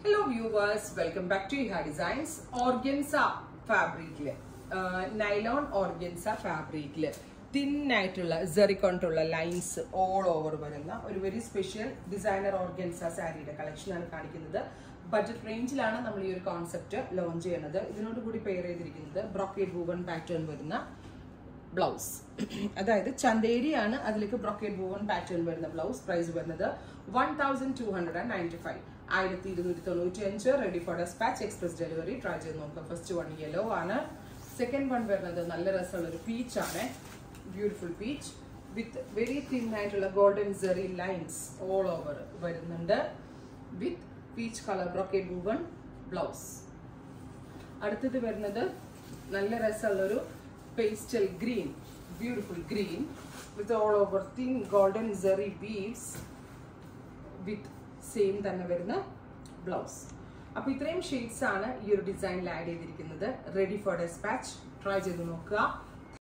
hello viewers welcome back to Iha designs organza ഫാബ്രിക്കില് nylon organza ഫാബ്രിക്കില് thin ആയിട്ടുള്ള ജെറി കൊണ്ടുള്ള ലൈൻസ് ഓൾ ഓവർ വരുന്ന ഒരു വെരി സ്പെഷ്യൽ ഡിസൈനർ ഓർഗൻസ സാരിയുടെ കളക്ഷനാണ് കാണിക്കുന്നത് ബഡ്ജറ്റ് റേഞ്ചിലാണ് നമ്മൾ ഈ ഒരു കോൺസെപ്റ്റ് ലോഞ്ച് ചെയ്യുന്നത് ഇതിനോട് കൂടി പെയർ ചെയ്തിരിക്കുന്നത് ബ്രോക്കേഡ് വൂവൺ പാറ്റേൺ വരുന്ന ബ്ലൗസ് അതായത് ചന്തേരിയാണ് അതിലേക്ക് ബ്രോക്കേഡ് വൂവൺ പാറ്റേൺ വരുന്ന ബ്ലൗസ് പ്രൈസ് വരുന്നത് one thousand two hundred and ninety five ആയിരത്തി ഇരുന്നൂറ്റി തൊണ്ണൂറ്റി അഞ്ച് ready for dispatch express delivery try ചെയ്ത് നോക്കുക ഫസ്റ്റ് വൺ യെല്ലോ ആണ് സെക്കൻഡ് വൺ വരുന്നത് നല്ല രസമുള്ള ഒരു പീച്ച് ആണ് beautiful peach with very thin ആയിട്ടുള്ള golden zari lines all over വരുന്നുണ്ട് with peach colour brocade woven blouse അടുത്തത് വരുന്നത് നല്ല രസമുള്ളൊരു pastel green beautiful green with all over thin golden zari weaves with same തന്നെ വരുന്ന ബ്ലൗസ് അപ്പോൾ ഇത്രയും ഷെയ്ഡ്സ് ആണ് ഈ ഒരു ഡിസൈനിൽ ആഡ് ചെയ്തിരിക്കുന്നത് റെഡി ഫോർ ഡെസ്പാച്ച് ട്രൈ ചെയ്ത് നോക്കുക